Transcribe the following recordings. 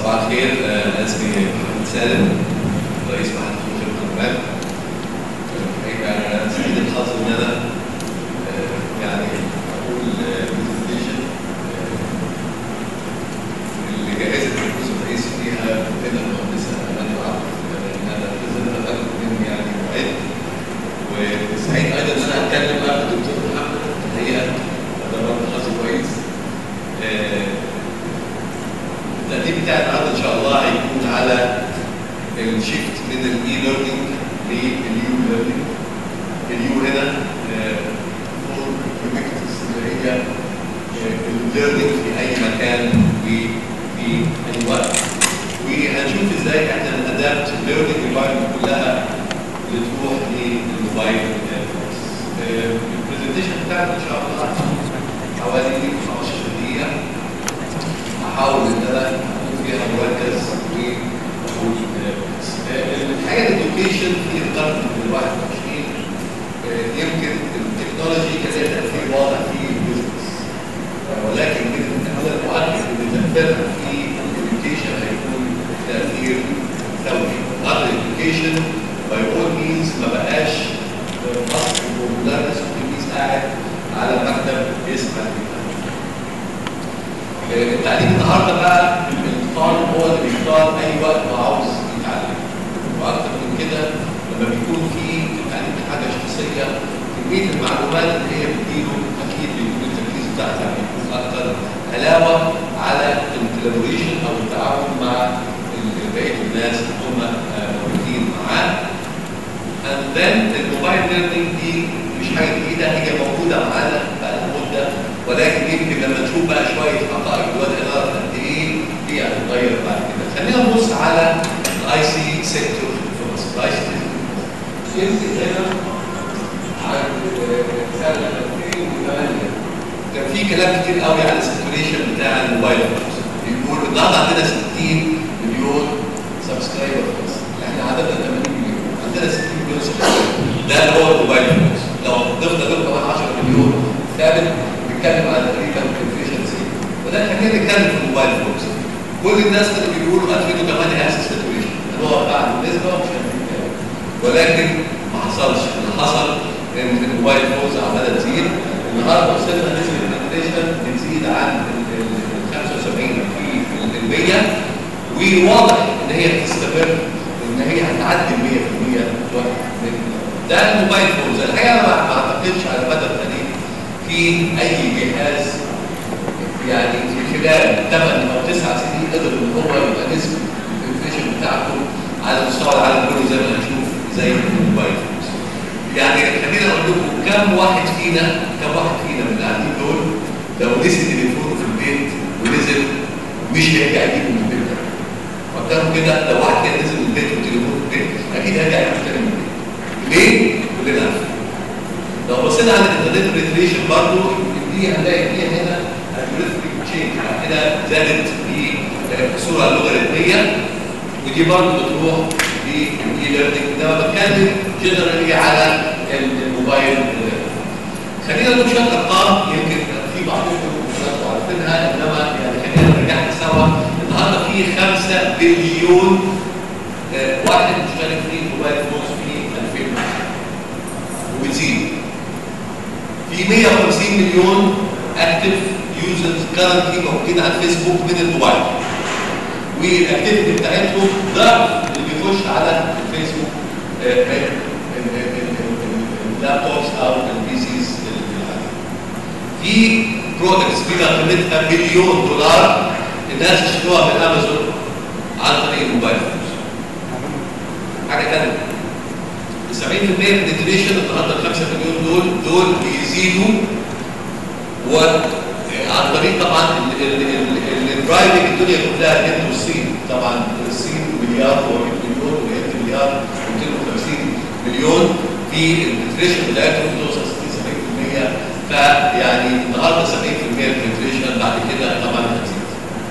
صباح الخير آه، انا اسمي محمد سالم رئيس محل خدمه القنوات الحقيقه انا سعيد الحظ ان انا آه، يعني اقول برزنتيشن اللي جهزت الجزء الرئيسي فيها كلنا المهندسه اماني وعبد ان انا برزنت اخذت مني يعني موعد وسعيد ايضا ان انا اتكلم مع الدكتور محمد الحقيقه ده برضه حظ كويس آه، التقديم بتاعي النهارده ان شاء الله هيكون على الشيفت من الاي ليرنينج لليو ليرنينج اليو هنا فور يوبيكتس اللي هي الليرنينج في اي مكان وفي اي وقت وهنشوف ازاي احنا نادابت الليرنينج انفايرمنت كلها لتروح للموبايل فورس البرزنتيشن بتاعتي ان شاء الله حوالي 15 دقيقه احاول ان انا اكون فيها مركز واقول الحاجه الاديوكيشن في القرن ال 21 آه، يمكن التكنولوجي كان لها تاثير واضح في البيزنس ولكن من هذا المؤكد ان تاثيرها في الاديوكيشن هيكون تاثير ثوري النهارده الاديوكيشن باي اول مينز ما بقاش مصر ومدرس وتلميذ قاعد على مكتب يسمع الكتاب التعليم النهارده بقى الطالب هو اللي بيختار اي وقت هو عاوز يتعلم واكتر من كده لما بيكون في التعليم حاجه شخصيه كميه المعلومات اللي هي بتجيله اكيد بيكون التركيز بتاعها بيكون اكتر علاوه على الكولابوريشن او التعاون مع ال- بقيه الناس اللي هم آه، موجودين معاه and then الموبايل ليرنينج دي مش حاجه جديده هي موجوده معانا بقى لها مده ولكن يمكن لما نشوف بقى شويه حقائق دلوقتي نعرف قد ايه دي هتتغير بعد كده. خلينا نبص على الاي سي سيكتور في مصر. الاي سي يمكن هنا عن سنه 2008 كان في كلام كتير قوي على الساتوريشن بتاع الموبايل فونز. بيقول النهارده عندنا 60 مليون سبسكرايبر في مصر. احنا عددنا 80 مليون. عندنا 60 مليون سبسكرايبر. ده اللي هو الموبايل فونز. لو ضفنا دول كمان 10 مليون ثابت بنتكلم على تقريبا بنفيشن سي وده خلينا نتكلم في الموبايل فونز. كل الناس كانوا بيقولوا 2008 احسن ساتوريشن. اللي هو بعد النسبه مش هنتكلم. ولكن ما حصلش اللي حصل ان الموبايل فونز عماله تزيد النهارده وصلنا نسبه البنتريشن بتزيد عن ال- ال- 75 في المية وواضح ان هي بتستمر ان هي هتعدي ال 100% في وقت من ده الموبايل فونز الحقيقه أنا ما ما اعتقدش على مدى التاريخ في اي جهاز يعني في خلال 8 او 9 سنين قدر ان هو يبقى نسبه البنتريشن بتاعته على مستوى العالم كله زي ما هنشوف زي الموبايل فونز يعني خلينا اقول لكم كم واحد فينا كم واحد فينا من اللي قاعدين دول لو نسي تليفونه في البيت ونزل مش هيرجع يجيبه من البيت ده فكروا كده لو واحد كده نزل من البيت وتليفونه في البيت اكيد هيرجع يجيبه تاني من البيت ليه؟ كلنا عارفين لو بصينا على الانترنت ريتريشن برضه دي هنلاقي فيها هنا الجوريثميك تشينج كده زادت بصوره لوغاريتميه ودي برضه بتروح للاي ليرنينج انما بتكلم جنرالي على الموبايل خلينا نقول شويه ارقام يمكن في بعضكم انتوا عارفينها انما يعني خلينا نرجعها سوا النهارده في 5 بليون آه، واحد مشترك في موبايل فونز في 2000 وبتزيد في 150 مليون اكتف يوزرز كارنتلي موجودين على الفيسبوك من الموبايل والاكتيفيتي بتاعتهم ضعف اللي بيخش على الفيسبوك آه، من ال- ال- ال- ال- اللابتوبس او البي سيز في برودكتس بما قيمتها مليون دولار الناس يشتروها من امازون عن طريق الموبايل فونز حاجه ثانيه 70% من الديليشن النهارده ال 5 مليون دول دول بيزيدوا وعن طريق طبعا الدرايفنج الدنيا كلها الهند والصين طبعا الصين مليار و100 مليون والهند مليار و250 مليون في البنتريشن بتاعتهم توصل 60 70% فيعني النهارده 70% البنتريشن بعد كده طبعا هتزيد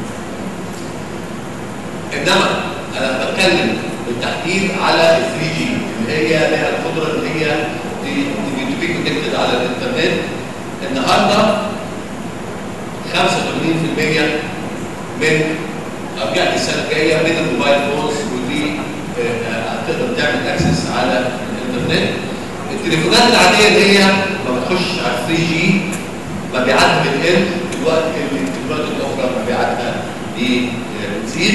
انما انا بتكلم بالتحديد على ال 3 جي اللي هي لها القدره اللي هي تو بي كونكتد على الانترنت النهارده 85% من ارجع لي السنه الجايه من الموبايل فونز ودي آه، آه، هتقدر تعمل اكسس على الانترنت التليفونات العاديه اللي هي ما بتخش على 3 جي مبيعاتها بتقل في الوقت اللي التليفونات الاخرى مبيعاتها دي آه، بتزيد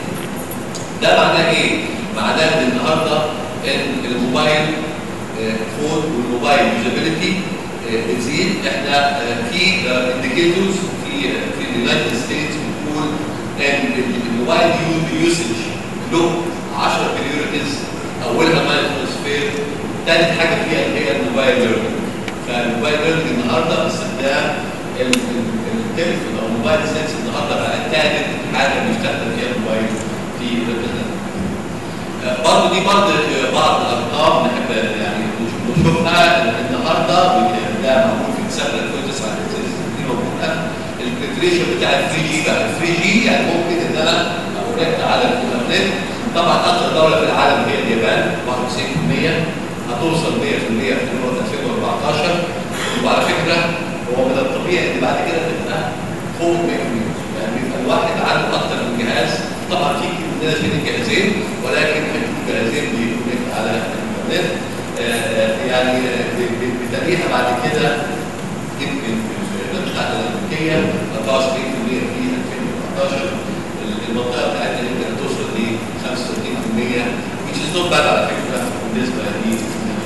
ده معناه ايه؟ معناه ان النهارده ان الموبايل آه، فون والموبايل يوزابيلتي بتزيد احنا آه، في انديكيتورز في آه، في اليونايتد ستيتس بتقول ان الموبايل يوسج له 10 بريوريتيز اولها مايندفولنس ثالث حاجه فيها اللي هي الموبايل ليرنينج فالموبايل ليرنينج النهارده باستخدام ال- ال- التليفون او الموبايل سينس النهارده بقى ثالث حاجه بيستخدم فيها الموبايل في الانترنت آه، برضه دي برضه آه، بعض الارقام نحب يعني نش- نشوفها النهارده وده معمول في ديسمبر 2009 دي موجوده البنتريشن بتاع ال 3 جي بقى ال 3 جي يعني ممكن ان انا اكونكت على الانترنت طبعا اكثر دوله في العالم هي اليابان 91% هتوصل 100% في 2014 وعلى فكره هو من الطبيعي ان بعد كده تبقى فوق 100% يعني بيبقى الواحد عنده اكثر من جهاز طبعا في ناس بين الجهازين ولكن هيكون جهازين بيكونكت على الانترنت آه، آه، يعني آه، ب- ب- بتاريخها بعد كده يمكن في المنطقه الامريكيه 24% في 2014 المنطقه بتاعتنا يمكن توصل ل 35% which is not bad على فكره بالنسبه ل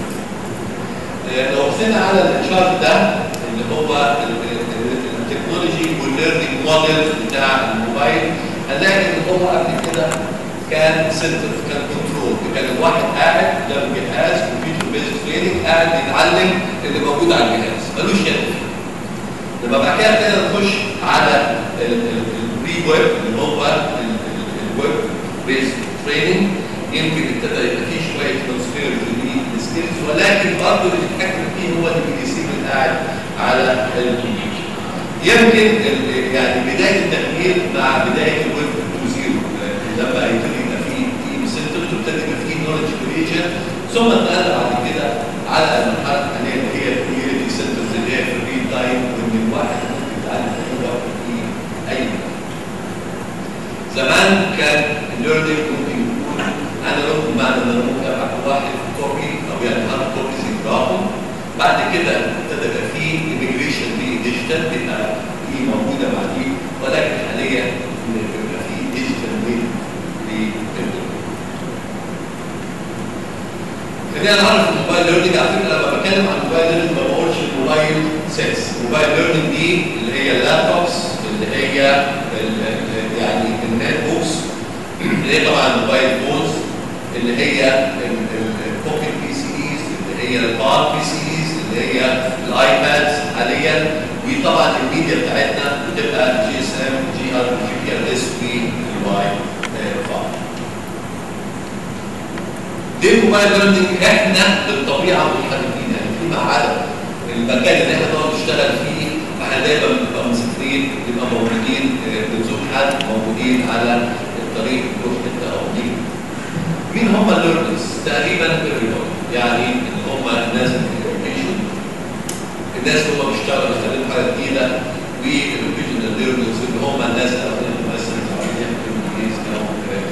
آه، لو بصينا على الشارت ده اللي هو ال- ال- التكنولوجي والليرنينج موديل بتاع الموبايل هنلاقي ان هو قبل كده كان سنتر كان كنترول كان الواحد قاعد جنب جهاز كمبيوتر بيزد تريننج قاعد بيتعلم اللي موجود على الجهاز ملوش يد لما بعد كده ابتدينا نخش على البري ويب اللي هو الويب بيزد تريننج يمكن ابتدى يبقى فيه شويه ترانسفير للسكيلز ولكن برضه اللي بيتحكم فيه هو اللي بيسيب القاعد على الكمبيوتر. يمكن ال- يعني بدايه التغيير مع بدايه الويب 2.0 لما يبتدي يبقى فيه تيم سنتر وابتدى يبقى فيه نولج كريشن ثم اتنقل بعد كده على المرحله الثانيه اللي هي الكوميونتي سنترز اللي هي في الريل تايم وان الواحد ممكن يتعلم في اي وقت في اي مكان. زمان كان الليرنينج ممكن يكون انالوج بمعنى ان انا ممكن ابعت واحد كوبي او يعني هارد كوبيز يقراهم بعد كده ابتدى يبقى في ايميجريشن ديجيتال تبقى دي موجوده مع دي ولكن حاليا بيبقى في ديجيتال ويب خلينا نعرف الموبايل ليرنينج على فكره لما بتكلم عن الموبايل ليرنينج ما بقولش الموبايل سينس الموبايل ليرنينج دي اللي هي اللابتوبس اللي هي ال- ال- يعني النت بوكس اللي هي طبعا الموبايل فونز اللي هي البوكيت بي سيز اللي هي البار بي سيز اللي هي الايبادز حاليا وطبعا الميديا بتاعتنا بتبقى جي اس ام جي ار جي بي ار اس والواي فاي دي الموبايل ليرنينج احنا بالطبيعه محددين يعني في معاد المكان اللي احنا نقعد نشتغل فيه احنا دايما بنبقى مسافرين بنبقى موجودين آه، بنزور حد موجودين على الطريق نروح حته او نيجي مين هم الليرنرز؟ تقريبا everybody. يعني اللي هم الناس الاديوكيشن الناس اللي هم بيشتغلوا بيستخدموا حاجه جديده والاوريجنال ليرنرز اللي هم الناس اللي واخدين مثلا عربيه انجليزي او كده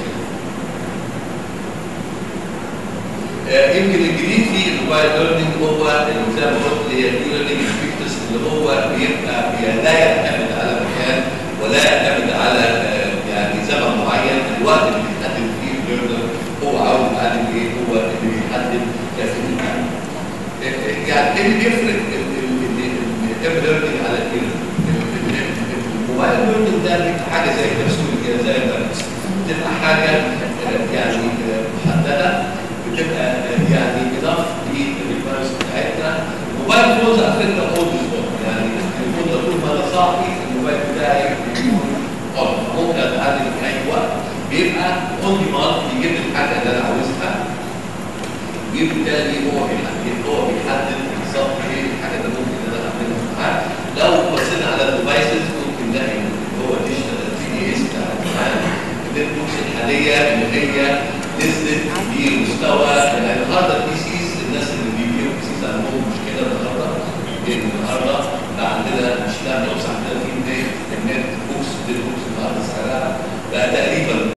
آه، يمكن الجديد في الموبايل ليرنينج هو اللي زي ما قلت اللي هي ليرنينج افكتس اللي هو بيبقى بي- لا يعتمد على مكان ولا يعتمد على آه، يعني زمن معين الوقت اللي بيتحدد فيه الليرنر هو عاوز يتعلم ايه هو اللي بيحدد كيفيه التعلم. آه، آه، يعني ايه اللي بيفرق الام ليرنينج على الايه؟ الموبايل ليرنينج ده بيبقى حاجه زي كبسول كده زي البرنس بتبقى حاجه آه، يعني آه، محدده بتبقى آه، يعني اضاف للريفرنس بتاعتنا الموبايل فونز على فكره اولد يعني التليفون ده طول ما انا صاحي الموبايل بتاعي بيكون اون ممكن اتعلم في اي وقت بيبقى اون ديماند بيجيب لي الحاجه اللي انا عاوزها وبالتالي هو بيحدد هو بيحدد بالظبط ايه الحاجه اللي ممكن ان انا اعملها معاه لو بصينا على الديفايسز ممكن نلاقي ان هو ديجيتال تي دي اس بتاع الامتحان النت بوكس الحاليه اللي هي نزلت بمستوى يعني النهارده البي سيز الناس اللي بيبيعوا بي سيز عندهم